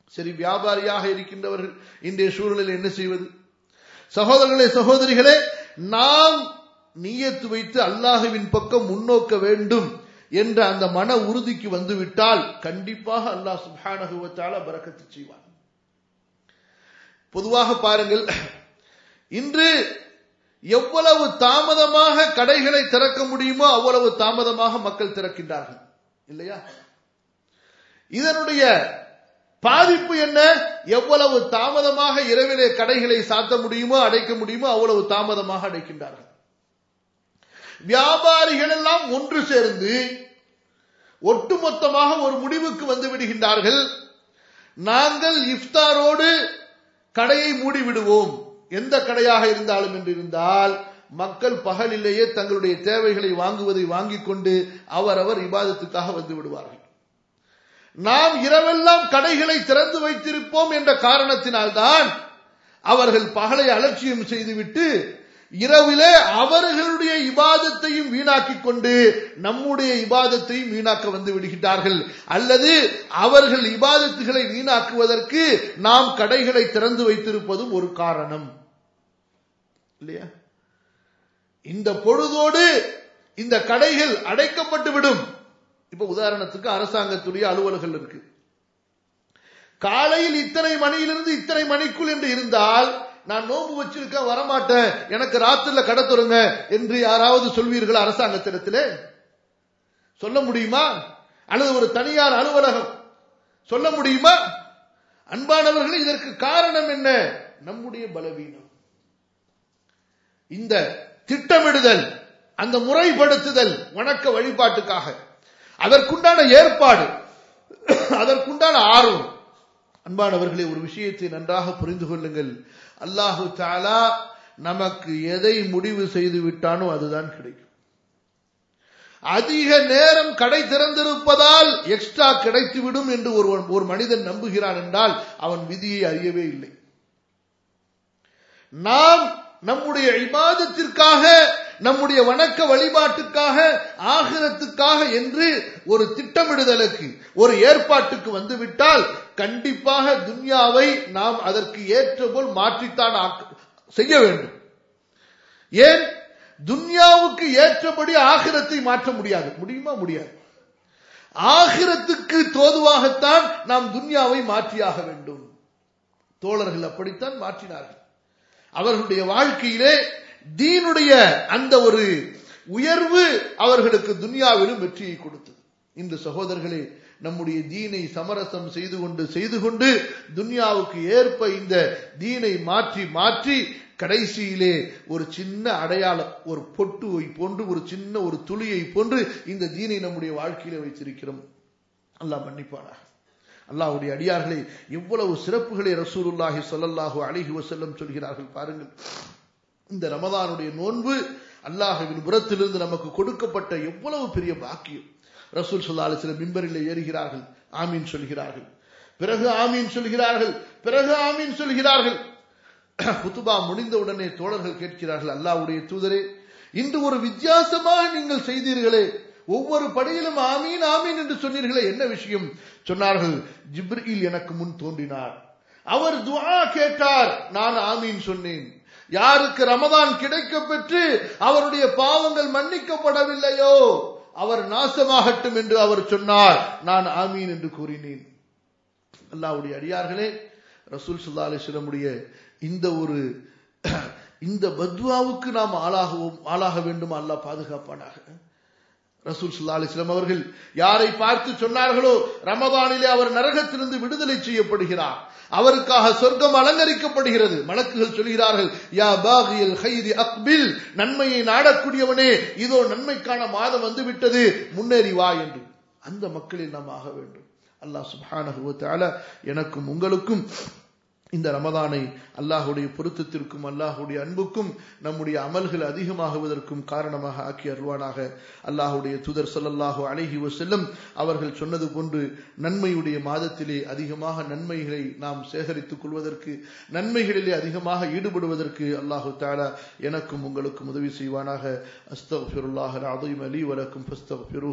Speaker 1: சரி வியாபாரியாக இருக்கின்றவர்கள் இன்றைய சூழலில் என்ன செய்வது சகோதரர்களே சகோதரிகளே நாம் நீயத்து வைத்து அல்லாஹுவின் பக்கம் முன்னோக்க வேண்டும் என்ற அந்த மன உறுதிக்கு வந்துவிட்டால் கண்டிப்பாக அல்லாஹ் சுபானகுவத்தால பறக்கத்து செய்வான் பொதுவாக பாருங்கள் இன்று எவ்வளவு தாமதமாக கடைகளை திறக்க முடியுமோ அவ்வளவு தாமதமாக மக்கள் திறக்கின்றார்கள் இல்லையா இதனுடைய பாதிப்பு என்ன எவ்வளவு தாமதமாக இரவிலே கடைகளை சாத்த முடியுமோ அடைக்க முடியுமோ அவ்வளவு தாமதமாக அடைக்கின்றார்கள் வியாபாரிகள் எல்லாம் ஒன்று சேர்ந்து ஒட்டுமொத்தமாக ஒரு முடிவுக்கு வந்து விடுகின்றார்கள் நாங்கள் இஃப்தாரோடு கடையை மூடிவிடுவோம் எந்த கடையாக இருந்தாலும் என்று இருந்தால் மக்கள் பகலிலேயே தங்களுடைய தேவைகளை வாங்குவதை வாங்கிக் கொண்டு அவரவர் இபாதத்துக்காக வந்து விடுவார்கள் நாம் இரவெல்லாம் கடைகளை திறந்து வைத்திருப்போம் என்ற காரணத்தினால்தான் அவர்கள் பகலை அலட்சியம் செய்துவிட்டு இரவிலே அவர்களுடைய இபாதத்தையும் வீணாக்கிக் கொண்டு நம்முடைய இபாதத்தையும் வீணாக்க வந்து விடுகிறார்கள் அல்லது அவர்கள் இபாதத்துகளை வீணாக்குவதற்கு நாம் கடைகளை திறந்து வைத்திருப்பதும் ஒரு காரணம் இல்லையா இந்த பொழுதோடு இந்த கடைகள் அடைக்கப்பட்டு விடும் இப்ப உதாரணத்துக்கு அரசாங்கத்துடைய அலுவலர்கள் இருக்கு காலையில் இத்தனை மணியிலிருந்து இத்தனை மணிக்குள் என்று இருந்தால் நான் நோன்பு வச்சிருக்கேன் வரமாட்டேன் எனக்கு ராத்திரில கடை தொடங்க என்று யாராவது சொல்வீர்கள் அரசாங்கத்திடத்திலே சொல்ல முடியுமா அல்லது ஒரு தனியார் அலுவலகம் சொல்ல முடியுமா அன்பானவர்கள் இதற்கு காரணம் என்ன நம்முடைய பலவீனம் இந்த திட்டமிடுதல் அந்த முறைப்படுத்துதல் வணக்க வழிபாட்டுக்காக அதற்குண்டான ஏற்பாடு அதற்குண்டான ஆர்வம் அன்பானவர்களே ஒரு விஷயத்தை நன்றாக புரிந்து கொள்ளுங்கள் அல்லாஹு தாலா நமக்கு எதை முடிவு செய்து விட்டானோ அதுதான் கிடைக்கும் அதிக நேரம் கடை திறந்திருப்பதால் எக்ஸ்ட்ரா கிடைத்துவிடும் என்று ஒருவன் ஒரு மனிதன் நம்புகிறான் என்றால் அவன் விதியை அறியவே இல்லை நாம் நம்முடைய இபாதத்திற்காக நம்முடைய வணக்க வழிபாட்டுக்காக ஆகிரத்துக்காக என்று ஒரு திட்டமிடுதலுக்கு ஒரு ஏற்பாட்டுக்கு வந்துவிட்டால் கண்டிப்பாக துன்யாவை நாம் அதற்கு ஏற்றபோல் மாற்றித்தான் செய்ய வேண்டும் ஏன் துன்யாவுக்கு ஏற்றபடி ஆகிரத்தை மாற்ற முடியாது முடியுமா முடியாது ஆகிரத்துக்கு தோதுவாகத்தான் நாம் துன்யாவை மாற்றியாக வேண்டும் தோழர்கள் அப்படித்தான் மாற்றினார்கள் அவர்களுடைய வாழ்க்கையிலே தீனுடைய அந்த ஒரு உயர்வு அவர்களுக்கு துன்யாவிலும் வெற்றியை கொடுத்தது இன்று சகோதரர்களே நம்முடைய தீனை சமரசம் செய்து கொண்டு செய்து கொண்டு துன்யாவுக்கு ஏற்ப இந்த தீனை மாற்றி மாற்றி கடைசியிலே ஒரு சின்ன அடையாளம் ஒரு பொட்டுவை போன்று ஒரு சின்ன ஒரு துளியை போன்று இந்த தீனை நம்முடைய வாழ்க்கையில வைத்திருக்கிறோம் அல்லாஹ் மன்னிப்பானா அல்லாஹுடைய அடியார்களே எவ்வளவு சிறப்புகளை ரசூலுல்லாஹி சொல்லல்லாஹு அலிஹி வசல்லம் சொல்கிறார்கள் பாருங்கள் இந்த ரமதானுடைய நோன்பு அல்லாஹுவின் புறத்திலிருந்து நமக்கு கொடுக்கப்பட்ட எவ்வளவு பெரிய பாக்கியம் ரசூல் சொல்லாலு சில மிம்பரில் ஏறுகிறார்கள் ஆமீன் சொல்கிறார்கள் பிறகு ஆமீன் சொல்கிறார்கள் பிறகு ஆமீன் சொல்கிறார்கள் குத்துபா முடிந்த உடனே தோழர்கள் கேட்கிறார்கள் அல்லாவுடைய தூதரே இன்று ஒரு வித்தியாசமாக நீங்கள் செய்தீர்களே ஒவ்வொரு படியிலும் ஆமீன் ஆமீன் என்று சொன்னீர்களே என்ன விஷயம் சொன்னார்கள் ஜிப்ரீல் எனக்கு முன் தோன்றினார் அவர் துஆ கேட்டார் நான் ஆமீன் சொன்னேன் யாருக்கு ரமதான் கிடைக்க பெற்று அவருடைய பாவங்கள் மன்னிக்கப்படவில்லையோ அவர் நாசமாகட்டும் என்று அவர் சொன்னார் நான் ஆமீன் என்று கூறினேன் அல்லாவுடைய அடியார்களே ரசூல் சுல்லா அலிஸ்லமுடைய இந்த ஒரு இந்த பத்வாவுக்கு நாம் ஆளாகவும் ஆளாக வேண்டும் அல்லாஹ் பாதுகாப்பானாக ரசூல் சுல்லா அலிஸ்லாம் அவர்கள் யாரை பார்த்து சொன்னார்களோ ரமதானிலே அவர் நரகத்திலிருந்து விடுதலை செய்யப்படுகிறார் அவருக்காக சொர்க்கம் அலங்கரிக்கப்படுகிறது மலக்குகள் சொல்கிறார்கள் யா பாகியல் ஹைரி அக்பில் நன்மையை நாடக்கூடியவனே இதோ நன்மைக்கான மாதம் வந்து விட்டது முன்னேறி வா என்று அந்த மக்களில் நாம் ஆக வேண்டும் அல்லாஹ் சுபானகுவத்தால எனக்கும் உங்களுக்கும் இந்த ரமதானை அல்லாஹுடைய பொருத்தத்திற்கும் அல்லாஹுடைய அன்புக்கும் நம்முடைய அமல்கள் அதிகமாகுவதற்கும் காரணமாக ஆக்கி அருள்வானாக அல்லாஹுடைய தூதர் சொல்லல்லாஹு அழகி செல்லும் அவர்கள் சொன்னது போன்று நன்மையுடைய மாதத்திலே அதிகமாக நன்மைகளை நாம் சேகரித்துக் கொள்வதற்கு நன்மைகளிலே அதிகமாக ஈடுபடுவதற்கு அல்லாஹு தாலா எனக்கும் உங்களுக்கும் உதவி செய்வானாக அஸ்தகுல்லாஹ் அலீம் அலி வலக்கும்